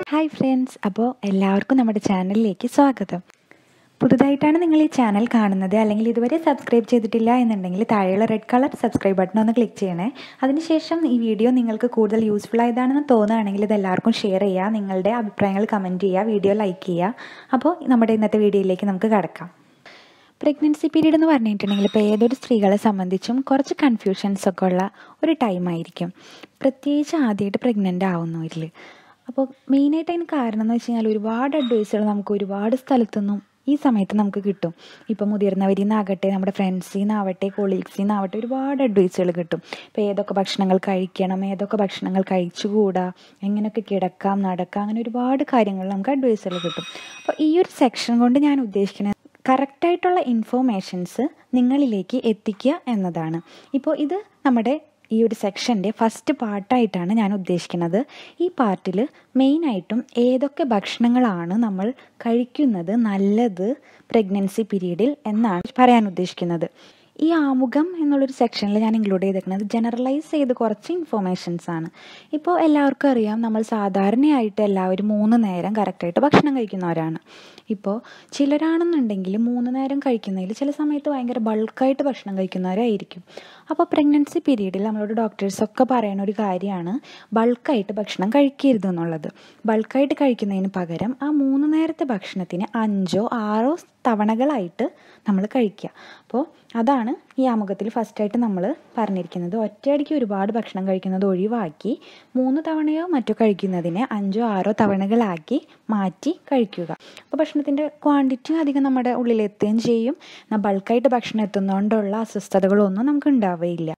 hi friends അപ്പോൾ എല്ലാവർക്കും നമ്മുടെ ചാനലിലേക്ക് സ്വാഗതം പുതുതായിട്ടാണ് നിങ്ങൾ ഈ ചാനൽ കാണുന്നത് അല്ലെങ്കിൽ ഇതുവരെ സബ്സ്ക്രൈബ് ചെയ്തിട്ടില്ല എന്നുണ്ടെങ്കിൽ താഴെയുള്ള റെഡ് കളർ സബ്സ്ക്രൈബ് ബട്ടൺ ഒന്ന് ക്ലിക്ക് ചെയ്യണേ അതിനുശേഷം ഈ വീഡിയോ നിങ്ങൾക്ക് കൂടുതൽ യൂസ്ഫുൾ ആയതാണെന്ന് തോന്നുകയാണെങ്കിൽ ഇത് എല്ലാവർക്കും ഷെയർ ചെയ്യുക നിങ്ങളുടെ അഭിപ്രായങ്ങൾ കമൻറ്റ് ചെയ്യുക വീഡിയോ ലൈക്ക് ചെയ്യുക അപ്പോൾ നമ്മുടെ ഇന്നത്തെ വീഡിയോയിലേക്ക് നമുക്ക് കടക്കാം പ്രഗ്നൻസി പീരീഡ് എന്ന് പറഞ്ഞിട്ടുണ്ടെങ്കിൽ ഇപ്പോൾ ഏതൊരു സ്ത്രീകളെ സംബന്ധിച്ചും കുറച്ച് കൺഫ്യൂഷൻസ് ഒക്കെ ഉള്ള ഒരു ടൈമായിരിക്കും പ്രത്യേകിച്ച് ആദ്യമായിട്ട് പ്രഗ്നൻ്റ് ആവുന്നവരിൽ അപ്പോൾ മെയിനായിട്ട് അതിന് കാരണം എന്ന് വെച്ച് കഴിഞ്ഞാൽ ഒരുപാട് അഡ്വൈസുകൾ നമുക്ക് ഒരുപാട് സ്ഥലത്തുനിന്നും ഈ സമയത്ത് നമുക്ക് കിട്ടും ഇപ്പോൾ മുതിർന്നവരിൽ നിന്നാകട്ടെ നമ്മുടെ ഫ്രണ്ട്സിൽ നിന്നാവട്ടെ കൊളീഗ്സിൽ നിന്നാവട്ടെ ഒരുപാട് അഡ്വൈസുകൾ കിട്ടും ഇപ്പോൾ ഏതൊക്കെ ഭക്ഷണങ്ങൾ കഴിക്കണം ഏതൊക്കെ ഭക്ഷണങ്ങൾ കഴിച്ചുകൂടാ എങ്ങനെയൊക്കെ കിടക്കാം നടക്കാം അങ്ങനെ ഒരുപാട് കാര്യങ്ങൾ നമുക്ക് അഡ്വൈസുകൾ കിട്ടും അപ്പോൾ ഈ ഒരു സെക്ഷൻ കൊണ്ട് ഞാൻ ഉദ്ദേശിക്കുന്നത് കറക്റ്റായിട്ടുള്ള ഇൻഫോർമേഷൻസ് നിങ്ങളിലേക്ക് എത്തിക്കുക എന്നതാണ് ഇപ്പോൾ ഇത് നമ്മുടെ ഈ ഒരു സെക്ഷൻ്റെ ഫസ്റ്റ് പാർട്ടായിട്ടാണ് ഞാൻ ഉദ്ദേശിക്കുന്നത് ഈ പാർട്ടിൽ മെയിനായിട്ടും ഏതൊക്കെ ഭക്ഷണങ്ങളാണ് നമ്മൾ കഴിക്കുന്നത് നല്ലത് പ്രഗ്നൻസി പീരീഡിൽ എന്നാണ് പറയാൻ ഉദ്ദേശിക്കുന്നത് ഈ ആമുഖം എന്നുള്ളൊരു സെക്ഷനിൽ ഞാൻ ഇൻക്ലൂഡ് ചെയ്തേക്കുന്നത് ജനറലൈസ് ചെയ്ത് കുറച്ച് ഇൻഫോർമേഷൻസ് ആണ് ഇപ്പോൾ എല്ലാവർക്കും അറിയാം നമ്മൾ സാധാരണയായിട്ട് എല്ലാവരും മൂന്ന് നേരം കറക്റ്റായിട്ട് ഭക്ഷണം കഴിക്കുന്നവരാണ് ഇപ്പോൾ ചിലരാണെന്നുണ്ടെങ്കിൽ മൂന്ന് നേരം കഴിക്കുന്നതിൽ ചില സമയത്ത് ഭയങ്കര ബൾക്കായിട്ട് ഭക്ഷണം കഴിക്കുന്നവരായിരിക്കും അപ്പോൾ പ്രഗ്നൻസി പീരീഡിൽ നമ്മളോട് ഡോക്ടേഴ്സൊക്കെ പറയുന്ന ഒരു കാര്യമാണ് ബൾക്കായിട്ട് ഭക്ഷണം കഴിക്കരുത് എന്നുള്ളത് ബൾക്കായിട്ട് കഴിക്കുന്നതിന് പകരം ആ മൂന്ന് നേരത്തെ ഭക്ഷണത്തിന് അഞ്ചോ ആറോ തവണകളായിട്ട് നമ്മൾ കഴിക്കുക അപ്പോൾ അതാണ് ഈ ആമുഖത്തിൽ ഫസ്റ്റായിട്ട് നമ്മൾ പറഞ്ഞിരിക്കുന്നത് ഒറ്റയടിക്ക് ഒരുപാട് ഭക്ഷണം കഴിക്കുന്നത് ഒഴിവാക്കി മൂന്ന് തവണയോ മറ്റോ കഴിക്കുന്നതിനെ അഞ്ചോ ആറോ തവണകളാക്കി മാറ്റി കഴിക്കുക അപ്പോൾ ഭക്ഷണത്തിൻ്റെ ക്വാണ്ടിറ്റി അധികം നമ്മുടെ ഉള്ളിൽ എത്തുകയും ചെയ്യും ബൾക്കായിട്ട് ഭക്ഷണം എത്തുന്നതുകൊണ്ടുള്ള അസ്വസ്ഥതകളൊന്നും നമുക്ക് ഉണ്ടാവുകയില്ല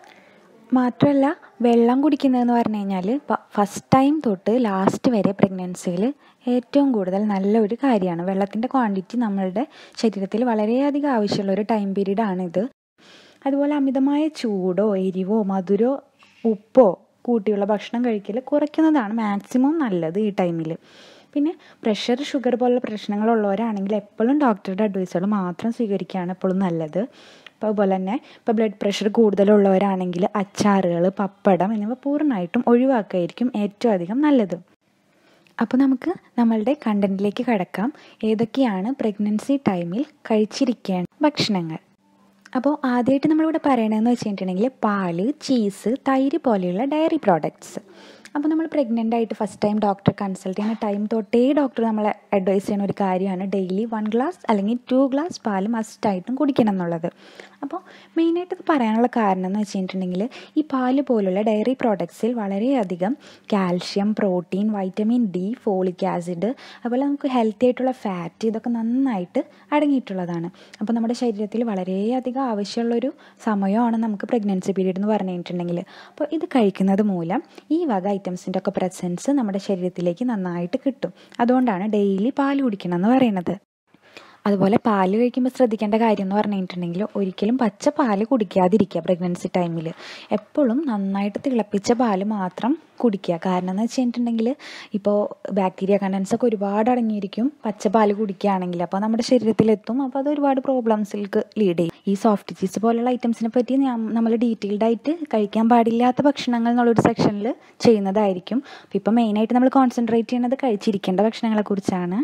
മാത്രമല്ല വെള്ളം കുടിക്കുന്നതെന്ന് പറഞ്ഞു കഴിഞ്ഞാൽ ഫസ്റ്റ് ടൈം തൊട്ട് ലാസ്റ്റ് വരെ പ്രഗ്നൻസിയിൽ ഏറ്റവും കൂടുതൽ നല്ലൊരു കാര്യമാണ് വെള്ളത്തിൻ്റെ ക്വാണ്ടിറ്റി നമ്മളുടെ ശരീരത്തിൽ വളരെയധികം ആവശ്യമുള്ള ഒരു ടൈം പീരീഡാണിത് അതുപോലെ അമിതമായ ചൂടോ എരിവോ മധുരോ ഉപ്പോ കൂട്ടിയുള്ള ഭക്ഷണം കഴിക്കൽ കുറയ്ക്കുന്നതാണ് മാക്സിമം നല്ലത് ഈ ടൈമിൽ പിന്നെ പ്രഷർ ഷുഗർ പോലുള്ള പ്രശ്നങ്ങളുള്ളവരാണെങ്കിൽ എപ്പോഴും ഡോക്ടറുടെ അഡ്വൈസുകൾ മാത്രം സ്വീകരിക്കുകയാണ് എപ്പോഴും നല്ലത് അപ്പോൾ അതുപോലെ തന്നെ ഇപ്പോൾ ബ്ലഡ് പ്രഷർ കൂടുതലുള്ളവരാണെങ്കിൽ അച്ചാറുകൾ പപ്പടം എന്നിവ പൂർണ്ണമായിട്ടും ഒഴിവാക്കുകയായിരിക്കും ഏറ്റവും അധികം നല്ലത് അപ്പോൾ നമുക്ക് നമ്മളുടെ കണ്ടന്റിലേക്ക് കടക്കാം ഏതൊക്കെയാണ് പ്രഗ്നൻസി ടൈമിൽ കഴിച്ചിരിക്കേണ്ട ഭക്ഷണങ്ങൾ അപ്പോൾ ആദ്യമായിട്ട് നമ്മളിവിടെ പറയണതെന്ന് വെച്ചിട്ടുണ്ടെങ്കിൽ പാല് ചീസ് തൈര് പോലെയുള്ള ഡയറി പ്രോഡക്ട്സ് അപ്പോൾ നമ്മൾ പ്രഗ്നൻ്റ് ആയിട്ട് ഫസ്റ്റ് ടൈം ഡോക്ടറെ കൺസൾട്ട് ചെയ്യുന്ന ടൈം തൊട്ടേ ഡോക്ടർ നമ്മളെ അഡ്വൈസ് ചെയ്യുന്ന ഒരു കാര്യമാണ് ഡെയിലി വൺ ഗ്ലാസ് അല്ലെങ്കിൽ ടു ഗ്ലാസ് പാൽ മസ്റ്റായിട്ടും കുടിക്കണം എന്നുള്ളത് അപ്പോൾ മെയിനായിട്ട് ഇത് പറയാനുള്ള കാരണം എന്ന് വെച്ചിട്ടുണ്ടെങ്കിൽ ഈ പാല് പോലുള്ള ഡയറി പ്രോഡക്ട്സിൽ വളരെയധികം calcium protein vitamin D folic acid അതുപോലെ നമുക്ക് ഹെൽത്തി ആയിട്ടുള്ള ഫാറ്റ് ഇതൊക്കെ നന്നായിട്ട് അടങ്ങിയിട്ടുള്ളതാണ് അപ്പോൾ നമ്മുടെ ശരീരത്തിൽ വളരെയധികം ആവശ്യമുള്ളൊരു സമയമാണ് നമുക്ക് പ്രഗ്നൻസി പീരീഡ് എന്ന് പറഞ്ഞിട്ടുണ്ടെങ്കിൽ അപ്പോൾ ഇത് കഴിക്കുന്നത് മൂലം ഈ വക ഐറ്റംസിൻ്റെ ഒക്കെ പ്രസൻസ് നമ്മുടെ ശരീരത്തിലേക്ക് നന്നായിട്ട് കിട്ടും അതുകൊണ്ടാണ് ഡെയിലി പാൽ കുടിക്കണം എന്ന് പറയുന്നത് അതുപോലെ പാല് കഴിക്കുമ്പോൾ ശ്രദ്ധിക്കേണ്ട കാര്യം എന്ന് പറഞ്ഞിട്ടുണ്ടെങ്കിൽ ഒരിക്കലും പച്ച പാല് കുടിക്കാതിരിക്കുക പ്രഗ്നൻസി ടൈമിൽ എപ്പോഴും നന്നായിട്ട് തിളപ്പിച്ച പാല് മാത്രം കുടിക്കുക കാരണം എന്ന് വെച്ചിട്ടുണ്ടെങ്കിൽ ഇപ്പോൾ ബാക്ടീരിയ കണ്ടൻസ് ഒക്കെ ഒരുപാട് അടങ്ങിയിരിക്കും പച്ച പാല് കുടിക്കുകയാണെങ്കിൽ അപ്പോൾ നമ്മുടെ ശരീരത്തിലെത്തും അപ്പോൾ അത് ഒരുപാട് പ്രോബ്ലംസിലേക്ക് ലീഡ് ചെയ്യും ഈ സോഫ്റ്റ് ചീസ് പോലുള്ള ഐറ്റംസിനെ പറ്റി നമ്മൾ ഡീറ്റെയിൽഡ് ആയിട്ട് കഴിക്കാൻ പാടില്ലാത്ത ഭക്ഷണങ്ങൾ എന്നുള്ളൊരു സെക്ഷനിൽ ചെയ്യുന്നതായിരിക്കും അപ്പോൾ ഇപ്പോൾ മെയിനായിട്ട് നമ്മൾ കോൺസെൻട്രേറ്റ് ചെയ്യുന്നത് കഴിച്ചിരിക്കേണ്ട ഭക്ഷണങ്ങളെക്കുറിച്ചാണ്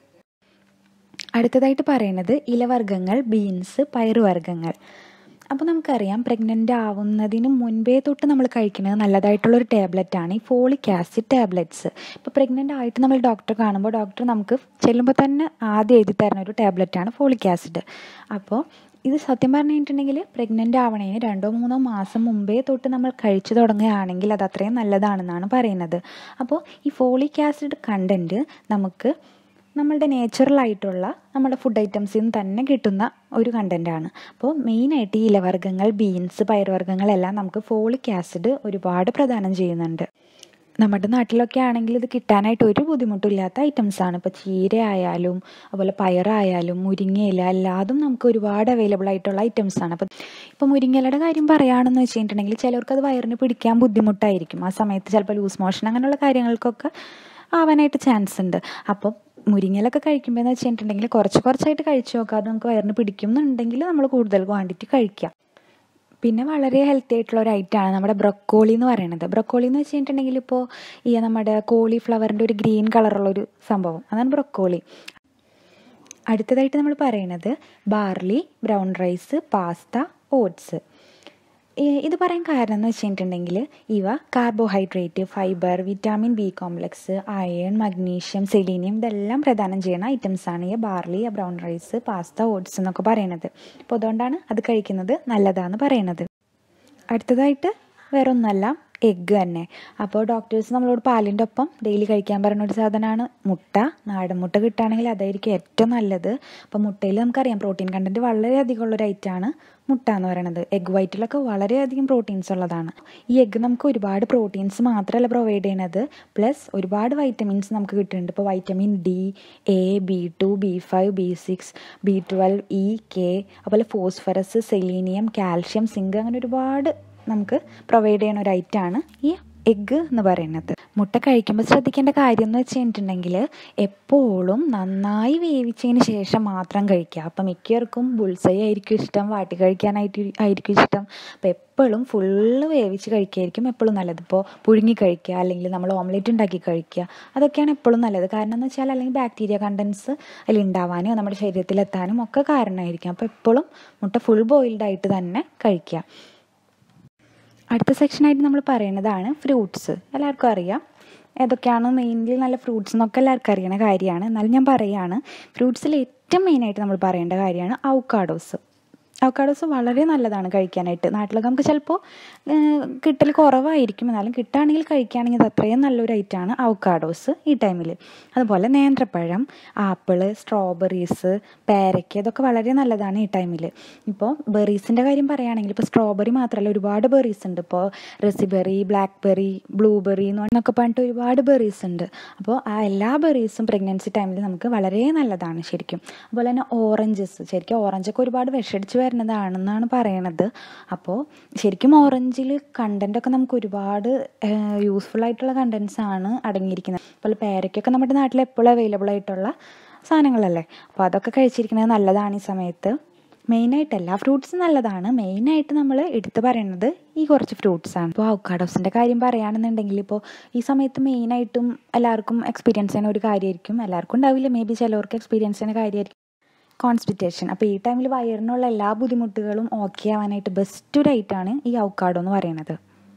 അടുത്തതായിട്ട് പറയുന്നത് ഇലവർഗ്ഗങ്ങൾ ബീൻസ് പയറുവർഗ്ഗങ്ങൾ അപ്പോൾ നമുക്കറിയാം പ്രഗ്നൻ്റ് ആവുന്നതിന് മുൻപേ തൊട്ട് നമ്മൾ കഴിക്കുന്നത് നല്ലതായിട്ടുള്ളൊരു ടാബ്ലറ്റാണ് ഈ ഫോളിക് ആസിഡ് ടാബ്ലറ്റ്സ് ഇപ്പോൾ പ്രഗ്നൻ്റ് ആയിട്ട് നമ്മൾ ഡോക്ടറെ കാണുമ്പോൾ ഡോക്ടർ നമുക്ക് ചെല്ലുമ്പോൾ തന്നെ ആദ്യം എഴുതി തരുന്ന ഒരു ടാബ്ലറ്റാണ് ഫോളിക് ആസിഡ് അപ്പോൾ ഇത് സത്യം പറഞ്ഞിട്ടുണ്ടെങ്കിൽ പ്രഗ്നൻ്റ് ആവണേന് രണ്ടോ മൂന്നോ മാസം മുമ്പേ തൊട്ട് നമ്മൾ കഴിച്ചു തുടങ്ങുകയാണെങ്കിൽ അത് അത്രയും നല്ലതാണെന്നാണ് പറയുന്നത് അപ്പോൾ ഈ ഫോളിക് ആസിഡ് കണ്ടൻറ്റ് നമുക്ക് നമ്മളുടെ നേച്ചുറൽ ആയിട്ടുള്ള നമ്മുടെ ഫുഡ് ഐറ്റംസിൽ നിന്ന് തന്നെ കിട്ടുന്ന ഒരു കണ്ടൻറ്റാണ് അപ്പോൾ മെയിനായിട്ട് ഈ ഇലവർഗ്ഗങ്ങൾ ബീൻസ് പയറുവർഗ്ഗങ്ങളെല്ലാം നമുക്ക് ഫോളിക് ആസിഡ് ഒരുപാട് പ്രദാനം ചെയ്യുന്നുണ്ട് നമ്മുടെ നാട്ടിലൊക്കെ ആണെങ്കിൽ ഇത് കിട്ടാനായിട്ട് ഒരു ബുദ്ധിമുട്ടില്ലാത്ത ഐറ്റംസ് ആണ് ഇപ്പോൾ ചീര ആയാലും അതുപോലെ പയറായാലും മുരിങ്ങയില എല്ലാതും നമുക്ക് ഒരുപാട് അവൈലബിൾ ആയിട്ടുള്ള ഐറ്റംസ് ആണ് അപ്പോൾ ഇപ്പോൾ മുരിങ്ങയിലയുടെ കാര്യം പറയുകയാണെന്ന് വെച്ചിട്ടുണ്ടെങ്കിൽ ചിലർക്ക് അത് വയറിന് പിടിക്കാൻ ബുദ്ധിമുട്ടായിരിക്കും ആ സമയത്ത് ചിലപ്പോൾ ലൂസ് മോഷൻ അങ്ങനെയുള്ള കാര്യങ്ങൾക്കൊക്കെ ആവാനായിട്ട് ചാൻസ് ഉണ്ട് അപ്പോൾ മുരിങ്ങയിലൊക്കെ കഴിക്കുമ്പോൾ എന്ന് വെച്ചിട്ടുണ്ടെങ്കിൽ കുറച്ച് കുറച്ചായിട്ട് കഴിച്ചു നോക്കാം അത് നമുക്ക് വയറിന് പിടിക്കുന്നുണ്ടെങ്കിൽ നമ്മൾ കൂടുതൽ ക്വാണ്ടിറ്റി കഴിക്കാം പിന്നെ വളരെ ഹെൽത്തി ആയിട്ടുള്ള ഒരു ഐറ്റമാണ് നമ്മുടെ ബ്രൊക്കോളി എന്ന് പറയുന്നത് ബ്രൊക്കോളി എന്ന് വെച്ച് കഴിഞ്ഞിട്ടുണ്ടെങ്കിൽ ഇപ്പോൾ ഈ നമ്മുടെ കോളിഫ്ലവറിൻ്റെ ഒരു ഗ്രീൻ കളറുള്ളൊരു സംഭവം അതാണ് ബ്രൊക്കോളി അടുത്തതായിട്ട് നമ്മൾ പറയുന്നത് barley brown rice pasta oats ഇത് പറയാൻ കാരണം എന്ന് വെച്ചിട്ടുണ്ടെങ്കിൽ ഇവ carbohydrate fibre vitamin B complex iron magnesium selenium ഇതെല്ലാം പ്രദാനം ചെയ്യുന്ന ഐറ്റംസാണ് ഈ barley brown rice pasta oats എന്നൊക്കെ പറയുന്നത് അപ്പോൾ അതുകൊണ്ടാണ് അത് കഴിക്കുന്നത് നല്ലതാണെന്ന് പറയുന്നത് അടുത്തതായിട്ട് വേറെ ഒന്നല്ല എഗ്ഗ് തന്നെ അപ്പോൾ ഡോക്ടേഴ്സ് നമ്മളോട് പാലിൻ്റെ ഒപ്പം ഡെയിലി കഴിക്കാൻ പറയുന്ന ഒരു സാധനമാണ് മുട്ട നാടൻ മുട്ട കിട്ടുകയാണെങ്കിൽ അതായിരിക്കും ഏറ്റവും നല്ലത് അപ്പോൾ മുട്ടയിൽ നമുക്കറിയാം പ്രോട്ടീൻ കണ്ടൻറ്റ് വളരെയധികം ഉള്ളൊരു ഐറ്റമാണ് മുട്ട എന്ന് പറയുന്നത് എഗ് വൈറ്റിലൊക്കെ വളരെയധികം പ്രോട്ടീൻസ് ഉള്ളതാണ് ഈ എഗ്ഗ് നമുക്ക് ഒരുപാട് പ്രോട്ടീൻസ് മാത്രമല്ല പ്രൊവൈഡ് ചെയ്യുന്നത് പ്ലസ് ഒരുപാട് വൈറ്റമിൻസ് നമുക്ക് കിട്ടുന്നുണ്ട് ഇപ്പോൾ vitamin D A B two B five B six B twelve E K അതുപോലെ ഫോസ്ഫറസ് സെലീനിയം കാൽഷ്യം സിങ്ക് അങ്ങനെ ഒരുപാട് നമുക്ക് പ്രൊവൈഡ് ചെയ്യുന്ന ഒരു ഐറ്റമാണ് ഈ എഗ്ഗ് എന്ന് പറയുന്നത് മുട്ട കഴിക്കുമ്പോൾ ശ്രദ്ധിക്കേണ്ട കാര്യം എന്ന് വെച്ച് കഴിഞ്ഞിട്ടുണ്ടെങ്കിൽ എപ്പോഴും നന്നായി വേവിച്ചതിന് ശേഷം മാത്രം കഴിക്കുക അപ്പം മിക്കവർക്കും ബുൾസൈ ആയിരിക്കും ഇഷ്ടം വാട്ടി കഴിക്കാനായിട്ട് ആയിരിക്കും ഇഷ്ടം അപ്പോൾ എപ്പോഴും ഫുള്ള് വേവിച്ച് കഴിക്കുകയായിരിക്കും എപ്പോഴും നല്ലത് ഇപ്പോൾ പുഴുങ്ങി കഴിക്കുക അല്ലെങ്കിൽ നമ്മൾ ഓംലെറ്റ് ഉണ്ടാക്കി കഴിക്കുക അതൊക്കെയാണ് എപ്പോഴും നല്ലത് കാരണം എന്ന് വെച്ചാൽ അല്ലെങ്കിൽ ബാക്ടീരിയ കണ്ടൻസ് അതിൽ ഉണ്ടാവാനും നമ്മുടെ ശരീരത്തിൽ എത്താനും ഒക്കെ കാരണമായിരിക്കും അപ്പോൾ എപ്പോഴും മുട്ട ഫുൾ ബോയിൽഡ് ആയിട്ട് തന്നെ കഴിക്കുക അടുത്ത സെക്ഷനായിട്ട് നമ്മൾ പറയുന്നതാണ് ഫ്രൂട്ട്സ് എല്ലാവർക്കും അറിയാം ഏതൊക്കെയാണ് മെയിൻലി നല്ല ഫ്രൂട്ട്സ് എന്നൊക്കെ എല്ലാവർക്കും അറിയണ കാര്യമാണ് എന്നാലും ഞാൻ പറയുകയാണ് ഫ്രൂട്ട്സിൽ ഏറ്റവും മെയിനായിട്ട് നമ്മൾ പറയേണ്ട കാര്യമാണ് ഔക്കാഡോസ് അവക്കാഡോസ് വളരെ നല്ലതാണ് കഴിക്കാനായിട്ട് നാട്ടിലൊക്കെ നമുക്ക് ചിലപ്പോൾ കിട്ടൽ കുറവായിരിക്കും എന്നാലും കിട്ടുകയാണെങ്കിൽ കഴിക്കുകയാണെങ്കിൽ അത് അത്രയും നല്ലൊരു ഐറ്റമാണ് അവക്കാഡോസ് ഈ ടൈമിൽ അതുപോലെ നേന്ത്രപ്പഴം ആപ്പിള് സ്ട്രോബെറീസ് പേരയ്ക്ക ഇതൊക്കെ വളരെ നല്ലതാണ് ഈ ടൈമിൽ ഇപ്പോൾ ബെറീസിൻ്റെ കാര്യം പറയുകയാണെങ്കിൽ ഇപ്പോൾ സ്ട്രോബെറി മാത്രമല്ല ഒരുപാട് ബെറീസ് ഉണ്ട് ഇപ്പോൾ റെസിബെറി ബ്ലാക്ക് ബെറി ബ്ലൂബെറി എന്നൊക്കെ പറഞ്ഞിട്ട് ഒരുപാട് ബെറീസ് ഉണ്ട് അപ്പോൾ ആ എല്ലാ ബെറീസും പ്രഗ്നൻസി ടൈമിൽ നമുക്ക് വളരെ നല്ലതാണ് ശരിക്കും അതുപോലെ തന്നെ ഓറഞ്ചസ് ശരിക്കും ഓറഞ്ചൊക്കെ ഒരുപാട് വിഷടിച്ച് വരുന്നതാണെന്നാണ് പറയണത് അപ്പോൾ ശരിക്കും ഓറഞ്ചിൽ കണ്ടൻറ്റൊക്കെ നമുക്ക് ഒരുപാട് യൂസ്ഫുൾ ആയിട്ടുള്ള കണ്ടൻസ് ആണ് അടങ്ങിയിരിക്കുന്നത് അതുപോലെ പേരയ്ക്കൊക്കെ നമ്മുടെ നാട്ടിൽ എപ്പോഴും അവൈലബിൾ ആയിട്ടുള്ള സാധനങ്ങളല്ലേ അപ്പോൾ അതൊക്കെ കഴിച്ചിരിക്കുന്നത് നല്ലതാണ് ഈ സമയത്ത് മെയിനായിട്ട് എല്ലാ ഫ്രൂട്ട്സും നല്ലതാണ് മെയിനായിട്ട് നമ്മൾ എടുത്തു പറയുന്നത് ഈ കുറച്ച് ഫ്രൂട്ട്സാണ് ഇപ്പോൾ ഔക്കാഡോസിൻ്റെ കാര്യം പറയുകയാണെന്നുണ്ടെങ്കിൽ ഇപ്പോൾ ഈ സമയത്ത് മെയിനായിട്ടും എല്ലാവർക്കും എക്സ്പീരിയൻസ് ചെയ്യുന്ന ഒരു കാര്യമായിരിക്കും എല്ലാവർക്കും ഉണ്ടാവില്ല മേ ബി ചിലവർക്ക് എക്സ്പീരിയൻസ് ചെയ്യുന്ന കാര്യമായിരിക്കും കോൺസ്റ്റിറ്റേഷൻ അപ്പോൾ ഈ ടൈമിൽ വയറിനുള്ള എല്ലാ ബുദ്ധിമുട്ടുകളും ഓക്കെ ആവാനായിട്ട് ബെസ്റ്റ് ഒരു ഐറ്റാണ് ഈ ഔക്കാഡോ എന്ന് പറയുന്നത്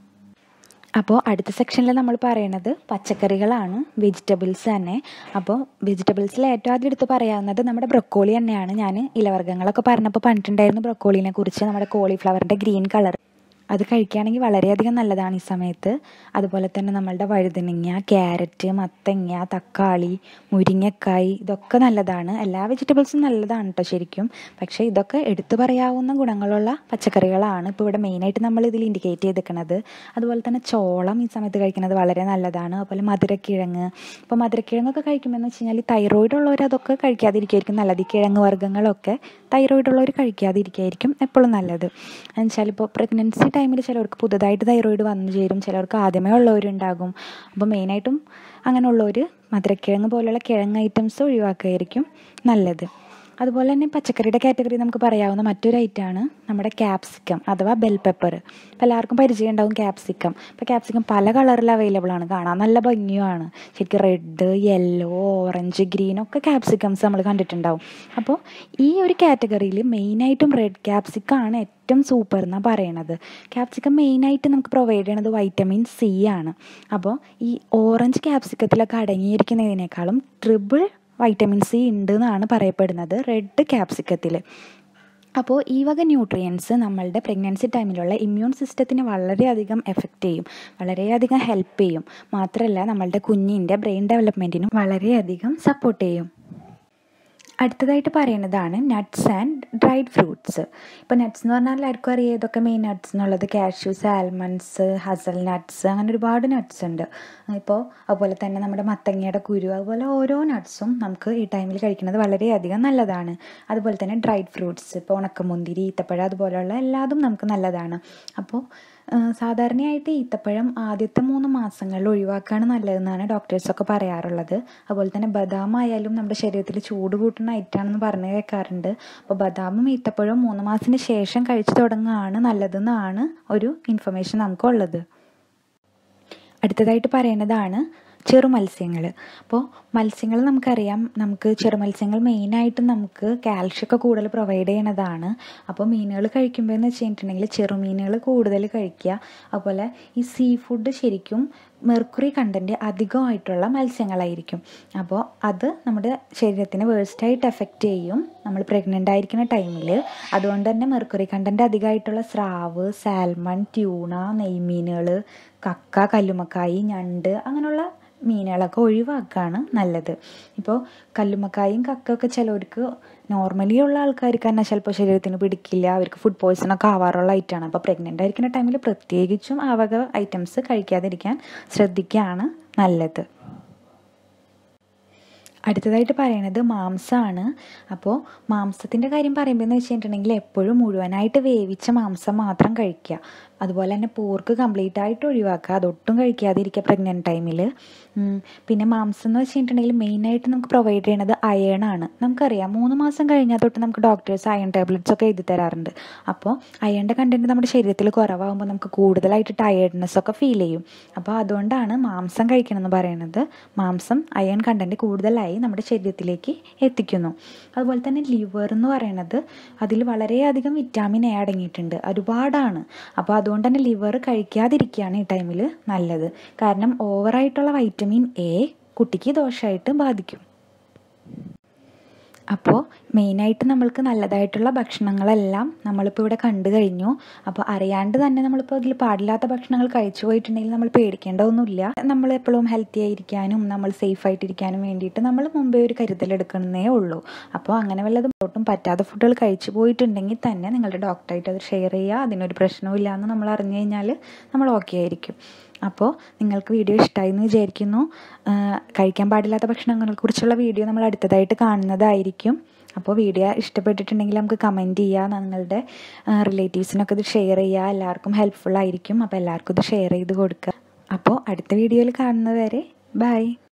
അപ്പോൾ അടുത്ത സെക്ഷനിൽ നമ്മൾ പറയുന്നത് പച്ചക്കറികളാണ് വെജിറ്റബിൾസ് തന്നെ അപ്പോൾ വെജിറ്റബിൾസിൽ ഏറ്റവും ആദ്യം എടുത്ത് പറയാവുന്നത് നമ്മുടെ ബ്രൊക്കോളി തന്നെയാണ് ഞാൻ ഇലവർഗ്ഗങ്ങളൊക്കെ പറഞ്ഞപ്പോൾ പറഞ്ഞിട്ടുണ്ടായിരുന്നു ബ്രൊക്കോളിനെ കുറിച്ച് നമ്മുടെ കോളിഫ്ലവറിൻ്റെ ഗ്രീൻ കളർ അത് കഴിക്കുകയാണെങ്കിൽ വളരെയധികം നല്ലതാണ് ഈ സമയത്ത് അതുപോലെ തന്നെ നമ്മളുടെ വഴുതനങ്ങ ക്യാരറ്റ് മത്തങ്ങ തക്കാളി മുരിങ്ങക്കായ് ഇതൊക്കെ നല്ലതാണ് എല്ലാ വെജിറ്റബിൾസും നല്ലതാണ് കേട്ടോ ശരിക്കും പക്ഷേ ഇതൊക്കെ എടുത്തു പറയാവുന്ന ഗുണങ്ങളുള്ള പച്ചക്കറികളാണ് ഇപ്പോൾ ഇവിടെ മെയിനായിട്ട് നമ്മൾ ഇതിൽ ഇൻഡിക്കേറ്റ് ചെയ്തിരിക്കുന്നത് അതുപോലെ തന്നെ ചോളം ഈ സമയത്ത് കഴിക്കുന്നത് വളരെ നല്ലതാണ് അതുപോലെ മധുരക്കിഴങ്ങ് ഇപ്പോൾ മധുരക്കിഴങ്ങൊക്കെ കഴിക്കുമ്പോൾ വെച്ച് കഴിഞ്ഞാൽ തൈറോയിഡ് ഉള്ളവർ അതൊക്കെ കഴിക്കാതിരിക്കുമായിരിക്കും നല്ലത് ഈ കിഴങ്ങ് വർഗ്ഗങ്ങളൊക്കെ തൈറോയിഡ് ഉള്ളവർ കഴിക്കാതിരിക്കുകയായിരിക്കും എപ്പോഴും നല്ലത് എന്നുവെച്ചാൽ ഇപ്പോൾ പ്രഗ്നൻസി ടൈമിൽ ചിലവർക്ക് പുതുതായിട്ട് തൈറോയിഡ് വന്നു ചേരും ചിലവർക്ക് ആദ്യമേ ഉള്ളവരുണ്ടാകും അപ്പോൾ മെയിനായിട്ടും അങ്ങനെയുള്ളവർ മധുരക്കിഴങ്ങ് പോലുള്ള കിഴങ്ങ് ഐറ്റംസ് ഒഴിവാക്കുകയായിരിക്കും നല്ലത് അതുപോലെ തന്നെ പച്ചക്കറിയുടെ കാറ്റഗറി നമുക്ക് പറയാവുന്ന മറ്റൊരു ഐറ്റമാണ് നമ്മുടെ ക്യാപ്സിക്കം അഥവാ ബെൽ പെപ്പർ ഇപ്പോൾ എല്ലാവർക്കും പരിചയം ഉണ്ടാവും ക്യാപ്സിക്കം ഇപ്പോൾ ക്യാപ്സിക്കം പല കളറിൽ അവൈലബിൾ ആണ് കാണാൻ നല്ല ഭംഗിയുമാണ് ശരിക്കും റെഡ് യെല്ലോ ഓറഞ്ച് ഗ്രീൻ ഒക്കെ ക്യാപ്സിക്കംസ് നമ്മൾ കണ്ടിട്ടുണ്ടാവും അപ്പോൾ ഈ ഒരു കാറ്റഗറിയിൽ മെയിനായിട്ടും റെഡ് ക്യാപ്സിക്കം ആണ് ഏറ്റവും സൂപ്പർ എന്നാണ് പറയണത് ക്യാപ്സിക്കം മെയിനായിട്ട് നമുക്ക് പ്രൊവൈഡ് ചെയ്യണത് വൈറ്റമിൻ സി ആണ് അപ്പോൾ ഈ ഓറഞ്ച് ക്യാപ്സിക്കത്തിലൊക്കെ അടങ്ങിയിരിക്കുന്നതിനേക്കാളും ട്രിപ്പിൾ വൈറ്റമിൻ സി ഉണ്ട് എന്നാണ് പറയപ്പെടുന്നത് റെഡ് ക്യാപ്സിക്കത്തിൽ അപ്പോൾ ഈ വക ന്യൂട്രിയൻസ് നമ്മളുടെ പ്രഗ്നൻസി ടൈമിലുള്ള ഇമ്മ്യൂൺ സിസ്റ്റത്തിനെ വളരെയധികം എഫക്റ്റ് ചെയ്യും വളരെയധികം ഹെൽപ്പ് ചെയ്യും മാത്രമല്ല നമ്മളുടെ കുഞ്ഞിൻ്റെ ബ്രെയിൻ ഡെവലപ്മെൻറ്റിനും വളരെയധികം സപ്പോർട്ട് ചെയ്യും അടുത്തതായിട്ട് പറയുന്നതാണ് നട്ട്സ് ആൻഡ് ഡ്രൈഡ് ഫ്രൂട്ട്സ് ഇപ്പോൾ നട്ട്സ് എന്ന് പറഞ്ഞാൽ എല്ലാവർക്കും അറിയാം ഇതൊക്കെ മെയിൻ നട്ട്സ് എന്നുള്ളത് കാഷ്യൂസ് ആൽമണ്ട്സ് ഹസൽ നട്ട്സ് അങ്ങനെ ഒരുപാട് നട്ട്സ് ഉണ്ട് ഇപ്പോൾ അതുപോലെ തന്നെ നമ്മുടെ മത്തങ്ങയുടെ കുരു അതുപോലെ ഓരോ നട്ട്സും നമുക്ക് ഈ ടൈമിൽ കഴിക്കുന്നത് വളരെയധികം നല്ലതാണ് അതുപോലെ തന്നെ ഡ്രൈഡ് ഫ്രൂട്ട്സ് ഇപ്പോൾ ഉണക്കമുന്തിരി ഈത്തപ്പഴം അതുപോലെയുള്ള എല്ലാതും നമുക്ക് നല്ലതാണ് അപ്പോൾ സാധാരണയായിട്ട് ഈത്തപ്പഴം ആദ്യത്തെ മൂന്ന് മാസങ്ങളിൽ ഒഴിവാക്കുകയാണ് നല്ലതെന്നാണ് ഡോക്ടേഴ്സൊക്കെ പറയാറുള്ളത് അതുപോലെ തന്നെ ബദാം ആയാലും നമ്മുടെ ശരീരത്തിൽ ചൂട് കൂട്ടുന്ന ഐറ്റാണെന്ന് പറഞ്ഞു കേൾക്കാറുണ്ട് അപ്പോൾ ബദാമും ഈത്തപ്പഴവും മൂന്ന് മാസത്തിന് ശേഷം കഴിച്ചു തുടങ്ങുകയാണ് നല്ലതെന്നാണ് ഒരു ഇൻഫർമേഷൻ നമുക്കുള്ളത് അടുത്തതായിട്ട് പറയുന്നതാണ് ചെറു മത്സ്യങ്ങൾ അപ്പോൾ മത്സ്യങ്ങൾ നമുക്കറിയാം നമുക്ക് ചെറു മത്സ്യങ്ങൾ മെയിനായിട്ടും നമുക്ക് കാൽഷ്യമൊക്കെ കൂടുതൽ പ്രൊവൈഡ് ചെയ്യണതാണ് അപ്പോൾ മീനുകൾ കഴിക്കുമ്പോൾ എന്ന് വെച്ചിട്ടുണ്ടെങ്കിൽ ചെറുമീനുകൾ കൂടുതൽ കഴിക്കുക അതുപോലെ ഈ സീ ഫുഡ് ശരിക്കും മെർക്കുറി കണ്ടൻറ്റ് അധികമായിട്ടുള്ള മത്സ്യങ്ങളായിരിക്കും അപ്പോൾ അത് നമ്മുടെ ശരീരത്തിന് വേഴ്സ്റ്റായിട്ട് എഫക്റ്റ് ചെയ്യും നമ്മൾ പ്രഗ്നൻ്റ് ആയിരിക്കുന്ന ടൈമിൽ അതുകൊണ്ട് തന്നെ മെർക്കുറി കണ്ടൻറ്റ് അധികമായിട്ടുള്ള സ്രാവ് സാൽമൺ ട്യൂണ നെയ്മീനുകൾ കക്ക കല്ലുമക്കായി ഞണ്ട് അങ്ങനെയുള്ള മീനുകളൊക്കെ ഒഴിവാക്കുകയാണ് നല്ലത് ഇപ്പോൾ കല്ലുമ്മക്കായും കക്കൊക്കെ ചിലവർക്ക് നോർമലി ഉള്ള ആൾക്കാർക്ക് തന്നെ ചിലപ്പോൾ ശരീരത്തിന് പിടിക്കില്ല അവർക്ക് ഫുഡ് പോയ്സൺ ഒക്കെ ആവാറുള്ള ഐറ്റമാണ് അപ്പോൾ പ്രഗ്നൻ്റ് ആയിരിക്കുന്ന ടൈമിൽ പ്രത്യേകിച്ചും ആ വക ഐറ്റംസ് കഴിക്കാതിരിക്കാൻ ശ്രദ്ധിക്കുകയാണ് നല്ലത് അടുത്തതായിട്ട് പറയണത് മാംസമാണ് അപ്പോൾ മാംസത്തിൻ്റെ കാര്യം പറയുമ്പോൾ എന്ന് വെച്ചിട്ടുണ്ടെങ്കിൽ എപ്പോഴും മുഴുവനായിട്ട് വേവിച്ച മാംസം മാത്രം കഴിക്കുക അതുപോലെ തന്നെ പോർക്ക് കംപ്ലീറ്റ് ആയിട്ട് ഒഴിവാക്കുക അതൊട്ടും കഴിക്കാതിരിക്കുക പ്രഗ്നൻറ്റ് ടൈമിൽ പിന്നെ മാംസം എന്ന് വെച്ചിട്ടുണ്ടെങ്കിൽ മെയിനായിട്ട് നമുക്ക് പ്രൊവൈഡ് ചെയ്യണത് അയൺ ആണ് നമുക്കറിയാം മൂന്ന് മാസം കഴിഞ്ഞാൽ തൊട്ട് നമുക്ക് ഡോക്ടേഴ്സ് അയൺ ടാബ്ലറ്റ്സ് ഒക്കെ എഴുതി തരാറുണ്ട് അപ്പോൾ അയണിൻ്റെ കണ്ടൻറ്റ് നമ്മുടെ ശരീരത്തിൽ കുറവാകുമ്പോൾ നമുക്ക് കൂടുതലായിട്ട് ടയേർഡ്നെസ് ഒക്കെ ഫീൽ ചെയ്യും അപ്പോൾ അതുകൊണ്ടാണ് മാംസം കഴിക്കണമെന്ന് പറയുന്നത് മാംസം അയൺ കണ്ടൻറ്റ് കൂടുതലായി നമ്മുടെ ശരീരത്തിലേക്ക് എത്തിക്കുന്നു അതുപോലെ തന്നെ ലിവർ എന്ന് പറയുന്നത് അതിൽ വളരെയധികം വിറ്റാമിൻ എ അടങ്ങിയിട്ടുണ്ട് ഒരുപാടാണ് അപ്പോൾ അതുകൊണ്ട് തന്നെ ലിവർ കഴിക്കാതിരിക്കുകയാണ് ഈ ടൈമിൽ നല്ലത് കാരണം ഓവറായിട്ടുള്ള വൈറ്റമിൻ എ കുട്ടിക്ക് ദോഷമായിട്ട് ബാധിക്കും അപ്പോൾ മെയിനായിട്ട് നമ്മൾക്ക് നല്ലതായിട്ടുള്ള ഭക്ഷണങ്ങളെല്ലാം നമ്മളിപ്പോൾ ഇവിടെ കണ്ടു കഴിഞ്ഞു അപ്പോൾ അറിയാണ്ട് തന്നെ നമ്മളിപ്പോൾ ഇതിൽ പാടില്ലാത്ത ഭക്ഷണങ്ങൾ കഴിച്ചു പോയിട്ടുണ്ടെങ്കിൽ നമ്മൾ പേടിക്കേണ്ട ഒന്നുമില്ല നമ്മൾ എപ്പോഴും ഹെൽത്തി ആയിരിക്കാനും നമ്മൾ സേഫ് ആയിട്ടിരിക്കാനും വേണ്ടിയിട്ട് നമ്മൾ മുമ്പേ ഒരു കരുതലെടുക്കുന്നേ ഉള്ളൂ അപ്പോൾ അങ്ങനെ വല്ലതും ഒട്ടും പറ്റാത്ത ഫുഡുകൾ കഴിച്ചു പോയിട്ടുണ്ടെങ്കിൽ തന്നെ നിങ്ങളുടെ ഡോക്ടറായിട്ട് അത് ഷെയർ ചെയ്യുക അതിനൊരു പ്രശ്നവും ഇല്ല എന്ന് നമ്മൾ അറിഞ്ഞു കഴിഞ്ഞാൽ നമ്മൾ ഓക്കെ ആയിരിക്കും അപ്പോൾ നിങ്ങൾക്ക് വീഡിയോ ഇഷ്ടമായി എന്ന് വിചാരിക്കുന്നു കഴിക്കാൻ പാടില്ലാത്ത ഭക്ഷണങ്ങളെക്കുറിച്ചുള്ള വീഡിയോ നമ്മൾ അടുത്തതായിട്ട് കാണുന്നതായിരിക്കും അപ്പോൾ വീഡിയോ ഇഷ്ടപ്പെട്ടിട്ടുണ്ടെങ്കിൽ നമുക്ക് കമൻറ്റ് ചെയ്യുക നിങ്ങളുടെ റിലേറ്റീവ്സിനൊക്കെ ഇത് ഷെയർ ചെയ്യുക എല്ലാവർക്കും ഹെൽപ്ഫുൾ ആയിരിക്കും അപ്പോൾ എല്ലാവർക്കും ഇത് ഷെയർ ചെയ്ത് കൊടുക്കുക അപ്പോൾ അടുത്ത വീഡിയോയിൽ കാണുന്നത് വരെ ബൈ